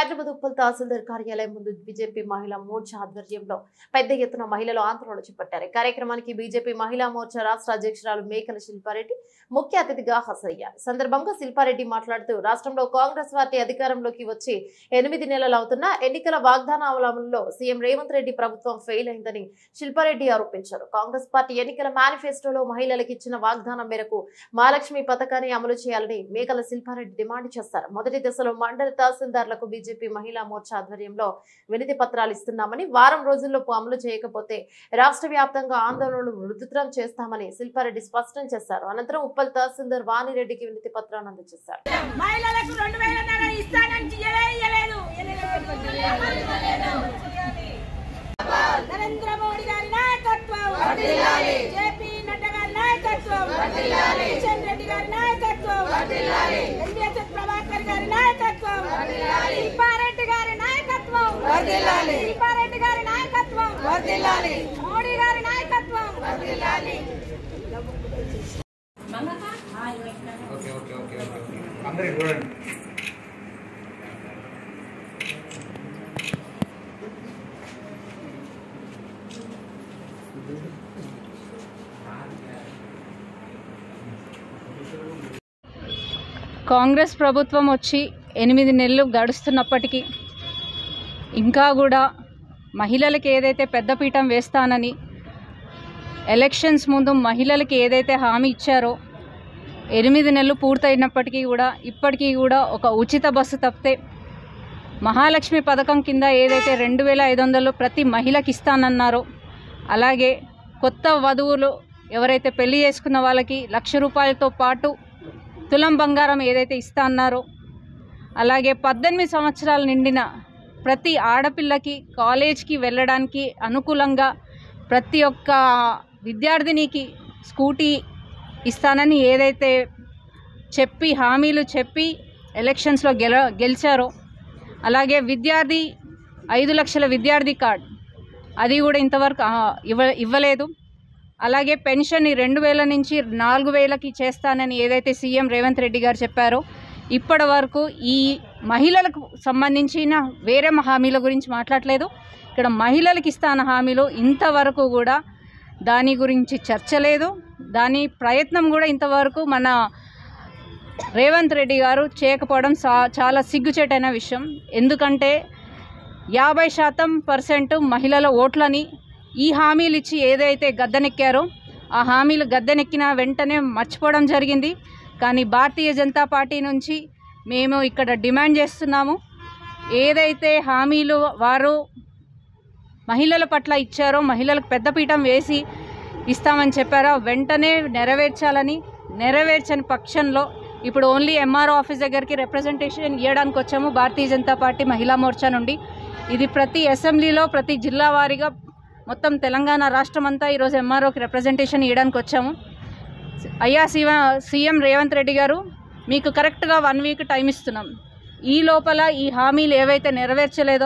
హైదరాబాద్ ఉప్పల్ తహసీల్దార్ కార్యాలయం ముందు బీజేపీ మహిళా మోర్చా ఆధ్వర్యంలో పెద్ద ఎత్తున మహిళలు ఆందోళన చేపట్టారు ఈ కార్యక్రమానికి బీజేపీ మహిళా మోర్చా రాష్ట్ర అధ్యక్షురాలు మేకల శిల్పారెడ్డి ముఖ్య అతిథిగా హాజరయ్యారు ఈ సందర్భంగా శిల్పారెడ్డి మాట్లాడుతూ రాష్ట్రంలో కాంగ్రెస్ పార్టీ అధికారంలోకి వచ్చి ఎనిమిది నెలలు అవుతున్నా ఎన్నికల వాగ్దానాల అమలులో సీఎం రేవంత్ రెడ్డి ప్రభుత్వం ఫెయిల్ అయిందని శిల్పారెడ్డి ఆరోపించారు కాంగ్రెస్ పార్టీ ఎన్నికల మేనిఫెస్టోలో మహిళలకు ఇచ్చిన వాగ్దానం మేరకు మహాలక్ష్మి పథకాన్ని అమలు చేయాలని మేకల శిల్పారెడ్డి డిమాండ్ చేశారు మొదటి దశలో మండల తహసీల్దార్లకు బీజేపీ మహిళా మోర్చా ఆధ్వర్యంలో వినతి పత్రాలు ఇస్తున్నామని వారం రోజుల్లోపు అమలు చేయకపోతే రాష్ట్ర వ్యాప్తంగా ఆందోళనలు ఉధృతం చేస్తామని శిల్పారెడ్డి స్పష్టం చేశారు అనంతరం ఉప్పల్ తహసీల్దార్ వాణిరెడ్డికి వినతి పత్రాన్ని అందజేశారు మహిళలకు రెండు వేలన్నర ఇస్తానని ఇయ్యలే ఇయ్యలేదు నరేంద్ర మోడీ గారి నాయకత్వం జేపీ నడ్డా గారి నాయకత్వం కిషన్ రెడ్డి గారి నాయకత్వం ఎన్డీఎస్ ప్రభాకర్ గారి నాయకత్వం శిల్పారెడ్డి గారి నాయకత్వం శిల్పారెడ్డి గారి నాయకత్వం మోడీ గారి నాయకత్వం ఓకే ఓకే ఓకే ఓకే అందరికి చూడండి కాంగ్రెస్ ప్రభుత్వం వచ్చి ఎనిమిది నెలలు గడుస్తున్నప్పటికీ ఇంకా కూడా మహిళలకి ఏదైతే పెద్దపీఠం వేస్తానని ఎలక్షన్స్ ముందు మహిళలకి ఏదైతే హామీ ఇచ్చారో ఎనిమిది నెలలు పూర్తయినప్పటికీ కూడా ఇప్పటికీ కూడా ఒక ఉచిత బస్సు తప్పితే మహాలక్ష్మి పథకం కింద ఏదైతే రెండు వేల ఐదు వందలు ప్రతి మహిళకి ఇస్తానన్నారో అలాగే కొత్త వధువులు ఎవరైతే పెళ్లి చేసుకున్న వాళ్ళకి లక్ష రూపాయలతో పాటు తులం బంగారం ఏదైతే ఇస్తా అన్నారో అలాగే పద్దెనిమిది సంవత్సరాలు నిండిన ప్రతి ఆడపిల్లకి కాలేజ్కి వెళ్ళడానికి అనుకూలంగా ప్రతి ఒక్క విద్యార్థినికి స్కూటీ ఇస్తానని ఏదైతే చెప్పి హామీలు చెప్పి ఎలక్షన్స్లో గెల గెలిచారో అలాగే విద్యార్థి ఐదు లక్షల విద్యార్థి కార్డ్ అది కూడా ఇంతవరకు ఆ, ఇవ్వ ఇవ్వలేదు అలాగే పెన్షన్ ఈ రెండు వేల నుంచి నాలుగు వేలకి చేస్తానని ఏదైతే సీఎం రేవంత్ రెడ్డి గారు చెప్పారో ఇప్పటి వరకు ఈ మహిళలకు సంబంధించిన వేరే హామీల గురించి మాట్లాడలేదు ఇక్కడ మహిళలకు ఇస్తాన హామీలు ఇంతవరకు కూడా దాని గురించి చర్చ లేదు దాని ప్రయత్నం కూడా ఇంతవరకు మన రేవంత్ రెడ్డి గారు చేయకపోవడం చా- చాలా సిగ్గుచేటైన విషయం ఎందుకంటే యాభై శాతం పర్సెంట్ మహిళల ఓట్లని ఈ హామీలు ఇచ్చి ఏదైతే గద్దెనెక్కారో ఆ హామీలు గద్దెనెక్కిన వెంటనే మర్చిపోవడం జరిగింది కానీ భారతీయ జనతా పార్టీ నుంచి మేము ఇక్కడ డిమాండ్ చేస్తున్నాము ఏదైతే హామీలు వారు మహిళల పట్ల ఇచ్చారో మహిళలకు పెద్దపీఠం వేసి ఇస్తామని చెప్పారో వెంటనే నెరవేర్చాలని నెరవేర్చని పక్షంలో ఇప్పుడు ఓన్లీ ఎంఆర్ఓ ఆఫీస్ దగ్గరికి రిప్రజెంటేషన్ ఇవ్వడానికి వచ్చాము భారతీయ జనతా పార్టీ మహిళా మోర్చా నుండి ఇది ప్రతి అసెంబ్లీలో ప్రతి జిల్లా వారీగా మొత్తం తెలంగాణ రాష్ట్రం అంతా ఈరోజు ఎంఆర్ఓకి రిప్రజెంటేషన్ ఇవ్వడానికి వచ్చాము అయ్యా సీవ సీఎం రేవంత్ రెడ్డి గారు మీకు కరెక్ట్గా వన్ వీక్ టైం ఇస్తున్నాం ఈ లోపల ఈ హామీలు ఏవైతే నెరవేర్చలేదో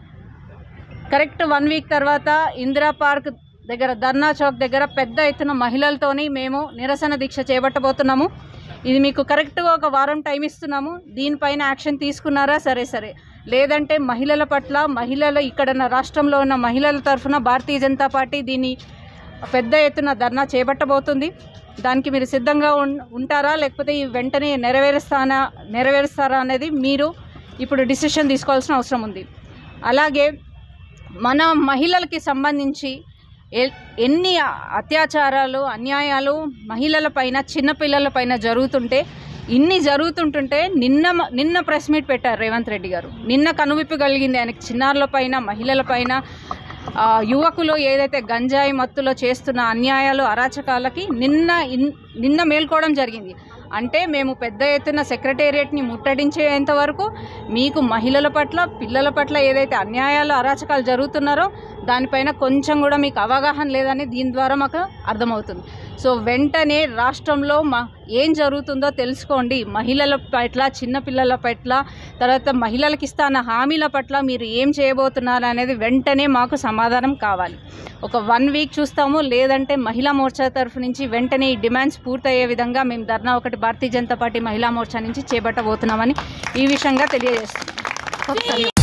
కరెక్ట్ వన్ వీక్ తర్వాత ఇందిరా పార్క్ దగ్గర ధర్నా చౌక్ దగ్గర పెద్ద ఎత్తున మహిళలతోని మేము నిరసన దీక్ష చేపట్టబోతున్నాము ఇది మీకు కరెక్ట్గా ఒక వారం టైం ఇస్తున్నాము దీనిపైన యాక్షన్ తీసుకున్నారా సరే సరే లేదంటే మహిళల పట్ల మహిళలు ఇక్కడ ఉన్న రాష్ట్రంలో ఉన్న మహిళల తరఫున భారతీయ జనతా పార్టీ దీన్ని పెద్ద ఎత్తున ధర్నా చేపట్టబోతుంది దానికి మీరు సిద్ధంగా ఉన్- ఉంటారా లేకపోతే ఈ వెంటనే నెరవేరుస్తానా నెరవేరుస్తారా అనేది మీరు ఇప్పుడు డిసిషన్ తీసుకోవాల్సిన అవసరం ఉంది అలాగే మన మహిళలకి సంబంధించి ఎ- ఎన్ని అత్యాచారాలు అన్యాయాలు మహిళల పైన చిన్నపిల్లల పైన జరుగుతుంటే ఇన్ని జరుగుతుంటుంటే నిన్న మ- నిన్న ప్రెస్ మీట్ పెట్టారు రేవంత్ రెడ్డి గారు నిన్న కనువిప్పు కలిగింది ఆయనకి చిన్నారుల పైన మహిళల పైన ఆ, యువకులు ఏదైతే గంజాయి మత్తులో చేస్తున్న అన్యాయాలు అరాచకాలకి నిన్న ఇన్- నిన్న మేల్కోవడం జరిగింది అంటే మేము పెద్ద ఎత్తున సెక్రటేరియట్ని ముట్టడించేంత వరకు మీకు మహిళల పట్ల పిల్లల పట్ల ఏదైతే అన్యాయాలు అరాచకాలు జరుగుతున్నారో దానిపైన కొంచెం కూడా మీకు అవగాహన లేదని దీని ద్వారా మాకు అర్థమవుతుంది సో వెంటనే రాష్ట్రంలో మా ఏం జరుగుతుందో తెలుసుకోండి మహిళల పట్ల చిన్నపిల్లల పట్ల తర్వాత మహిళలకు ఇస్తాన హామీల పట్ల మీరు ఏం చేయబోతున్నారు అనేది వెంటనే మాకు సమాధానం కావాలి ఒక వన్ వీక్ చూస్తాము లేదంటే మహిళా మోర్చా తరఫు నుంచి వెంటనే ఈ డిమాండ్స్ పూర్తయ్యే విధంగా మేము ధర్నా ఒకటి భారతీయ జనతా పార్టీ మహిళా మోర్చా నుంచి చేపట్టబోతున్నామని ఈ విషయంగా తెలియజేస్తున్నాం ఒకసారి